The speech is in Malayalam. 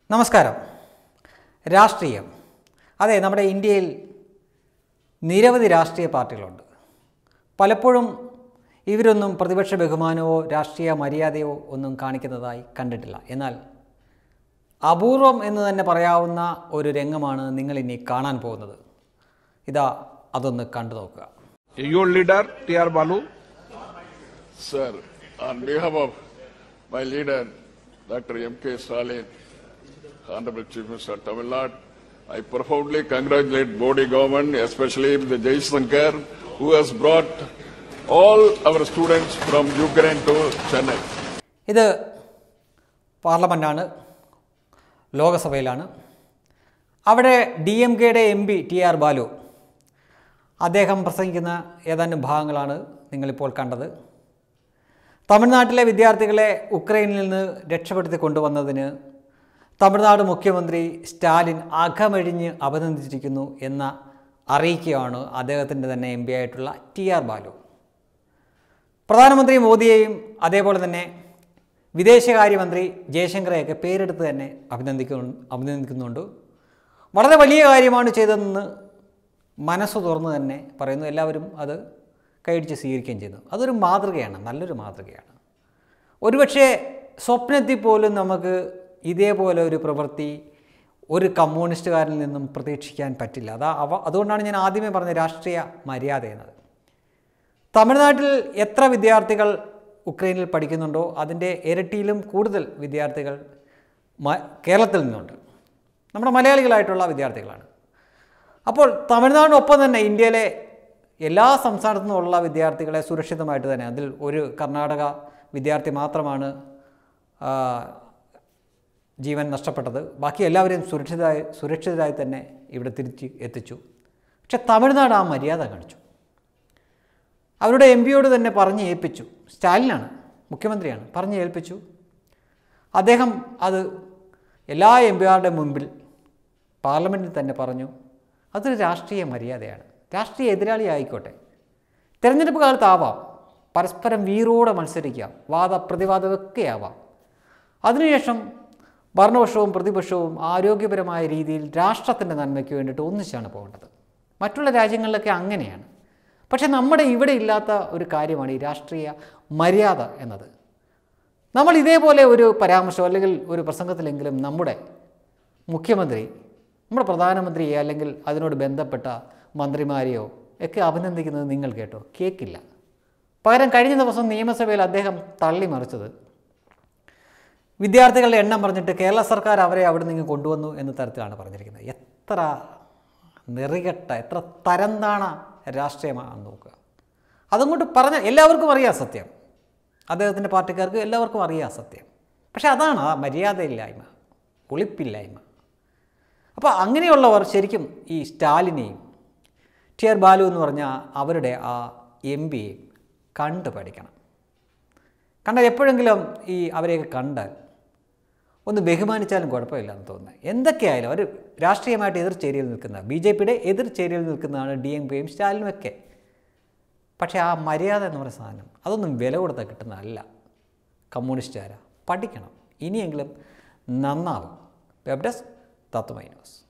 നമസ്കാരം രാഷ്ട്രീയം അതെ നമ്മുടെ ഇന്ത്യയിൽ നിരവധി രാഷ്ട്രീയ പാർട്ടികളുണ്ട് പലപ്പോഴും ഇവരൊന്നും പ്രതിപക്ഷ ബഹുമാനമോ രാഷ്ട്രീയ മര്യാദയോ ഒന്നും കാണിക്കുന്നതായി കണ്ടിട്ടില്ല എന്നാൽ അപൂർവം എന്ന് തന്നെ പറയാവുന്ന ഒരു രംഗമാണ് നിങ്ങളിനി കാണാൻ പോകുന്നത് ഇതാ അതൊന്ന് കണ്ടു നോക്കുക Your leader, T.R. Balu, Sir, on behalf of my leader, Dr. M.K. Stalin, Honorable Chief Minister of Tamil Nadu, I profoundly congratulate Modi government, especially the Jai Shankar, who has brought all our students from Ukraine to Chennai. ഇത് പാർലമെൻറ്റാണ് ലോകസഭയിലാണ് അവിടെ ഡി എം കെയുടെ M P T R Balu അദ്ദേഹം പ്രസംഗിക്കുന്ന ഏതാനും ഭാഗങ്ങളാണ് നിങ്ങളിപ്പോൾ കണ്ടത് തമിഴ്നാട്ടിലെ വിദ്യാർത്ഥികളെ ഉക്രൈനിൽ നിന്ന് രക്ഷപ്പെടുത്തി കൊണ്ടുവന്നതിന് തമിഴ്നാട് മുഖ്യമന്ത്രി സ്റ്റാലിൻ അകമഴിഞ്ഞ് അഭിനന്ദിച്ചിരിക്കുന്നു എന്ന അറിയിക്കുകയാണ് അദ്ദേഹത്തിൻ്റെ തന്നെ എം പി ആയിട്ടുള്ള ടി ആർ ബാലു പ്രധാനമന്ത്രി മോദിയെയും അതേപോലെ തന്നെ വിദേശകാര്യമന്ത്രി ജയശങ്കറെയൊക്കെ പേരെടുത്ത് തന്നെ അഭിനന്ദിക്കുന്നു അഭിനന്ദിക്കുന്നുണ്ട് വളരെ വലിയ കാര്യമാണ് ചെയ്തതെന്ന് മനസ്സ് തുറന്ന് തന്നെ പറയുന്നു എല്ലാവരും അത് കൈയടിച്ച് സ്വീകരിക്കുകയും ചെയ്യുന്നു അതൊരു മാതൃകയാണ് നല്ലൊരു മാതൃകയാണ് ഒരുപക്ഷെ സ്വപ്നത്തിൽ പോലും നമുക്ക് ഇതേപോലെ ഒരു പ്രവൃത്തി ഒരു കമ്മ്യൂണിസ്റ്റുകാരിൽ നിന്നും പ്രതീക്ഷിക്കാൻ പറ്റില്ല അതാ അവ അതുകൊണ്ടാണ് ഞാൻ ആദ്യമേ പറഞ്ഞ രാഷ്ട്രീയ മര്യാദ എന്നത് തമിഴ്നാട്ടിൽ എത്ര വിദ്യാർത്ഥികൾ ഉക്രൈനിൽ പഠിക്കുന്നുണ്ടോ അതിൻ്റെ ഇരട്ടിയിലും കൂടുതൽ വിദ്യാർത്ഥികൾ മ- കേരളത്തിൽ നിന്നുണ്ട് നമ്മുടെ മലയാളികളായിട്ടുള്ള വിദ്യാർത്ഥികളാണ് അപ്പോൾ തമിഴ്നാടിനൊപ്പം തന്നെ ഇന്ത്യയിലെ എല്ലാ സംസ്ഥാനത്തു നിന്നുള്ള വിദ്യാർത്ഥികളെ സുരക്ഷിതമായിട്ട് തന്നെ അതിൽ ഒരു കർണാടക വിദ്യാർത്ഥി മാത്രമാണ് ആ, ജീവൻ നഷ്ടപ്പെട്ടത് ബാക്കി എല്ലാവരെയും സുരക്ഷിതരായി സുരക്ഷിതരായി തന്നെ ഇവിടെ തിരിച്ച് എത്തിച്ചു പക്ഷെ തമിഴ്നാട് ആ മര്യാദ കാണിച്ചു അവരുടെ എം പിയോട് തന്നെ പറഞ്ഞ് ഏൽപ്പിച്ചു സ്റ്റാലിനാണ് മുഖ്യമന്ത്രിയാണ് പറഞ്ഞ് ഏൽപ്പിച്ചു അദ്ദേഹം അത് എല്ലാ എം പിമാരുടെ മുമ്പിൽ പാർലമെൻറ്റിൽ തന്നെ പറഞ്ഞു അതൊരു രാഷ്ട്രീയ മര്യാദയാണ് രാഷ്ട്രീയ എതിരാളി ആയിക്കോട്ടെ തിരഞ്ഞെടുപ്പ് കാലത്ത് ആവാം പരസ്പരം വീറോടെ മത്സരിക്കാം വാദ പ്രതിവാദമൊക്കെ ആവാം അതിനുശേഷം ഭരണപക്ഷവും പ്രതിപക്ഷവും ആരോഗ്യപരമായ രീതിയിൽ രാഷ്ട്രത്തിൻ്റെ നന്മയ്ക്ക് വേണ്ടിയിട്ട് ഒന്നിച്ചാണ് പോകേണ്ടത് മറ്റുള്ള രാജ്യങ്ങളിലൊക്കെ അങ്ങനെയാണ് പക്ഷേ നമ്മുടെ ഇവിടെ ഇല്ലാത്ത ഒരു കാര്യമാണ് ഈ രാഷ്ട്രീയ മര്യാദ എന്നത് നമ്മൾ ഇതേപോലെ ഒരു പരാമർശം അല്ലെങ്കിൽ ഒരു പ്രസംഗത്തിലെങ്കിലും നമ്മുടെ മുഖ്യമന്ത്രി നമ്മുടെ പ്രധാനമന്ത്രിയെ അല്ലെങ്കിൽ അതിനോട് ബന്ധപ്പെട്ട മന്ത്രിമാരെയോ ഒക്കെ അഭിനന്ദിക്കുന്നത് നിങ്ങൾ കേട്ടോ കേൾക്കില്ല പകരം കഴിഞ്ഞ ദിവസം നിയമസഭയിൽ അദ്ദേഹം തള്ളിമറിച്ചത് വിദ്യാർത്ഥികളുടെ എണ്ണം പറഞ്ഞിട്ട് കേരള സർക്കാർ അവരെ അവിടെ നിന്ന് കൊണ്ടുവന്നു എന്ന തരത്തിലാണ് പറഞ്ഞിരിക്കുന്നത് എത്ര നെറികെട്ട എത്ര തരംതാണ രാഷ്ട്രീയമാണെന്ന് നോക്കുക അതങ്ങോട്ട് പറഞ്ഞ എല്ലാവർക്കും അറിയാം സത്യം അദ്ദേഹത്തിൻ്റെ പാർട്ടിക്കാർക്ക് എല്ലാവർക്കും അറിയാം സത്യം പക്ഷേ അതാണ് ആ മര്യാദയില്ലായ്മ ഒളിപ്പില്ലായ്മ അപ്പോൾ അങ്ങനെയുള്ളവർ ശരിക്കും ഈ സ്റ്റാലിനെയും ടി ആർ ബാലു എന്ന് പറഞ്ഞ അവരുടെ ആ എം പിയെയും കണ്ടു പഠിക്കണം കണ്ടാൽ എപ്പോഴെങ്കിലും ഈ അവരെയൊക്കെ കണ്ടാൽ ഒന്ന് ബഹുമാനിച്ചാലും കുഴപ്പമില്ല എന്ന് തോന്നുന്നത് എന്തൊക്കെയായാലും അവർ രാഷ്ട്രീയമായിട്ട് എതിർചേരിയിൽ നിൽക്കുന്ന ബി ജെ പിയുടെ എതിർചേരിയിൽ നിൽക്കുന്നതാണ് ഡി എം പിയും സ്റ്റാലിനും ഒക്കെ പക്ഷേ ആ മര്യാദ എന്ന് പറയുന്ന സാധനം അതൊന്നും വില കൊടുത്താൽ കിട്ടുന്നതല്ല കമ്മ്യൂണിസ്റ്റുകാരാ പഠിക്കണം ഇനിയെങ്കിലും നന്നാവും വെബ് ഡെസ്ക് തത്വമൈ ന്യൂസ്